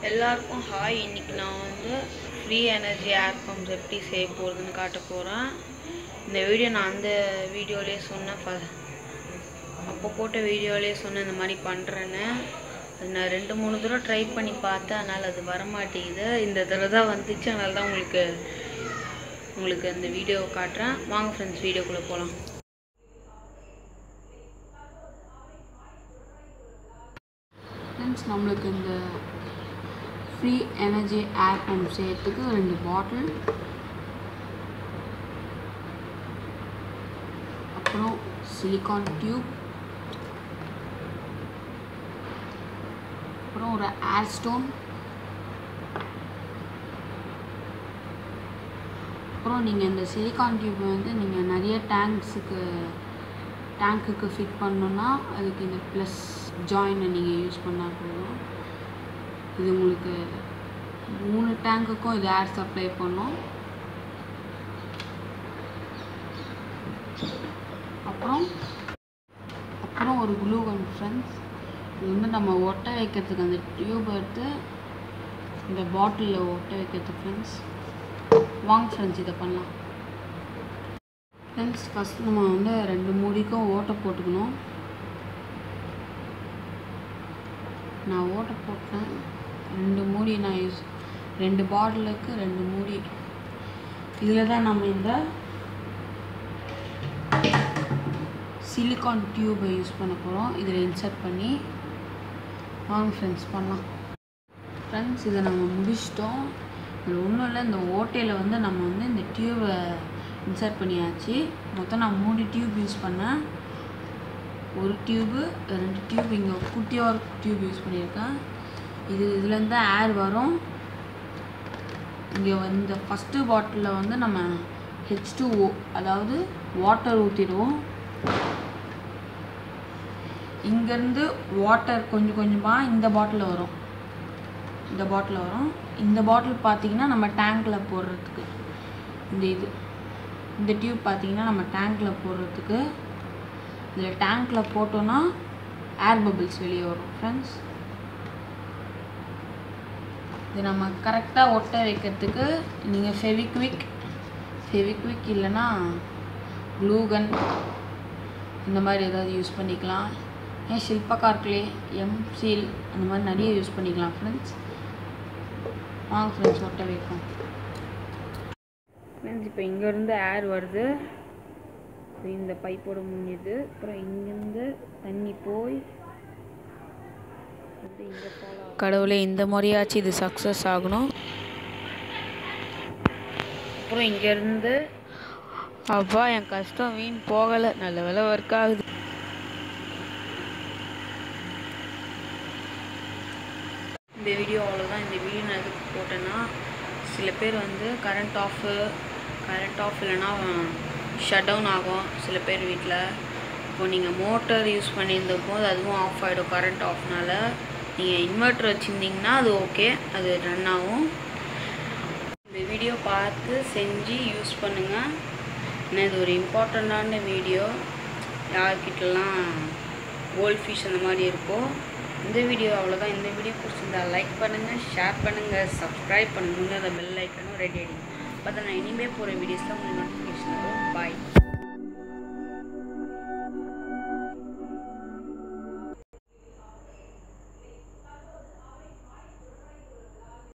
எல்லாருக்கும் ஹாய் இன்னைக்கு நான் வந்து ஃப்ரீ எனர்ஜி ஏர் பம்ப்ஸ் எப்படி செய்ய போகிறதுன்னு காட்ட போகிறேன் இந்த வீடியோ நான் அந்த வீடியோலேயே சொன்னேன் ஃப அப்போ போட்ட வீடியோலேயே சொன்னேன் இந்த மாதிரி பண்ணுறேன்னு அது நான் ரெண்டு மூணு தடவை ட்ரை பண்ணி பார்த்தேன் அதனால் அது வரமாட்டேங்குது இந்த தடவை தான் வந்துச்சு அதனால தான் உங்களுக்கு உங்களுக்கு அந்த வீடியோ காட்டுறேன் வாங்க ஃப்ரெண்ட்ஸ் வீடியோக்குள்ளே போகலாம் ஃப்ரெண்ட்ஸ் நம்மளுக்கு இந்த ஃப்ரீ எனர்ஜி ஏர் பம்ப் செய்யறதுக்கு ரெண்டு பாட்டில் அப்புறம் சிலிகான் டியூப் அப்புறம் ஒரு ஏர் ஸ்டோன் அப்புறம் நீங்கள் இந்த சிலிகான் டியூப் வந்து நீங்கள் நிறைய டேங்க்ஸுக்கு டேங்க்குக்கு ஃபிட் பண்ணணுன்னா அதுக்கு இந்த ப்ளஸ் ஜாயினை நீங்கள் யூஸ் பண்ணால் போதும் இது உங்களுக்கு மூணு டேங்க்குக்கும் இது ஏர் சப்ளை பண்ணும் அப்புறம் அப்புறம் ஒரு க்ளூ கன் ஃப்ரெண்ட்ஸ் இது வந்து நம்ம ஒட்ட வைக்கிறதுக்கு அந்த டியூப் எடுத்து இந்த பாட்டிலில் ஒட்ட வைக்கிறது ஃப்ரெண்ட்ஸ் வாங்க ஃப்ரெண்ட்ஸ் இதை பண்ணலாம் ஃப்ரெண்ட்ஸ் ஃபஸ்ட் நம்ம வந்து ரெண்டு மூடிக்கும் ஓட்டை போட்டுக்கணும் நான் ஓட்டை போட்டேன் ரெண்டு மூடி நான் யூஸ் ரெண்டு பாட்டிலுக்கு ரெண்டு மூடி இதில் தான் நம்ம இந்த சிலிகான் டியூபை யூஸ் பண்ண போகிறோம் இதில் இன்சர்ட் பண்ணி வாங்க ஃப்ரெண்ட்ஸ் பண்ணலாம் ஃப்ரெண்ட்ஸ் இதை நம்ம முடிச்சிட்டோம் இதில் ஒன்றும் இல்லை இந்த ஓட்டையில் வந்து நம்ம வந்து இந்த டியூபை இன்சர்ட் பண்ணியாச்சு மொத்தம் நான் மூணு டியூப் யூஸ் பண்ணேன் ஒரு டியூபு ரெண்டு டியூப் இங்கே குட்டியாக ஒரு டியூப் யூஸ் பண்ணியிருக்கேன் இது இதுலேருந்து தான் ஏர் வரும் இங்கே வந்து ஃபஸ்ட்டு பாட்டிலில் வந்து நம்ம ஹெச் டூ ஓ அதாவது வாட்டர் ஊற்றிடுவோம் இங்கேருந்து வாட்டர் கொஞ்சம் கொஞ்சமாக இந்த பாட்டிலில் வரும் இந்த பாட்டில் வரும் இந்த பாட்டில் பார்த்தீங்கன்னா நம்ம டேங்க்கில் போடுறதுக்கு இந்த இது இந்த டியூப் பார்த்தீங்கன்னா நம்ம டேங்க்கில் போடுறதுக்கு இதில் டேங்க்கில் போட்டோன்னா ஏர் பபிள்ஸ் வெளியே வரும் ஃப்ரெண்ட்ஸ் இது நம்ம கரெக்டாக ஒட்ட வைக்கிறதுக்கு நீங்கள் ஃபெவிக்விக் ஃபெவிக்விக் இல்லைன்னா க்ளூகன் இந்த மாதிரி ஏதாவது யூஸ் பண்ணிக்கலாம் ஏன் ஷில்பகார்க்லே எம் சீல் அந்த மாதிரி நிறைய யூஸ் பண்ணிக்கலாம் ஃப்ரெண்ட்ஸ் வாங்க ஃப்ரெண்ட்ஸ் ஒட்ட வைப்போம் ஃப்ரெண்ட்ஸ் இப்போ இங்கேருந்து ஏர் வருது இப்போ இந்த பைப்போட முடியுது அப்புறம் இங்கேருந்து தண்ணி போய் வந்து இங்கே ஃபாலோ கடவுளே இந்த முறையாச்சும் இது சக்ஸஸ் ஆகணும் அப்புறம் இங்கேருந்து அப்பா என் கஷ்டம் வீண் போகலை நல்ல வேலை ஒர்க் ஆகுது இந்த வீடியோ அவ்வளோதான் இந்த வீடியோ நான் எதுக்கு போட்டேன்னா சில பேர் வந்து கரண்ட் ஆஃபு கரண்ட் ஆஃப் இல்லைன்னா ஷட் டவுன் ஆகும் சில பேர் வீட்டில் இப்போ நீங்கள் மோட்டர் யூஸ் பண்ணியிருந்த போது அதுவும் ஆஃப் ஆகிடும் கரண்ட் ஆஃப்னால நீங்கள் இன்வெர்ட்டர் வச்சுருந்தீங்கன்னா அது ஓகே அது ரன் ஆகும் இந்த வீடியோ பார்த்து செஞ்சு யூஸ் பண்ணுங்கள் ஏன்னா இது ஒரு இம்பார்ட்டண்ட்டான வீடியோ யார்கிட்டலாம் கோல்ட் ஃபிஷ் அந்த மாதிரி இருக்கோ இந்த வீடியோ அவ்வளோதான் இந்த வீடியோ பிடிச்சிருந்தா லைக் பண்ணுங்கள் ஷேர் பண்ணுங்கள் சப்ஸ்கிரைப் பண்ணுங்கள் அந்த பெல் ஐக்கனும் ரெடி ஆகிடுங்க பார்த்தா நான் இனிமேல் போகிற வீடியோஸில் உங்களுக்கு நோட்டிஃபிகேஷன் வரும் பாய்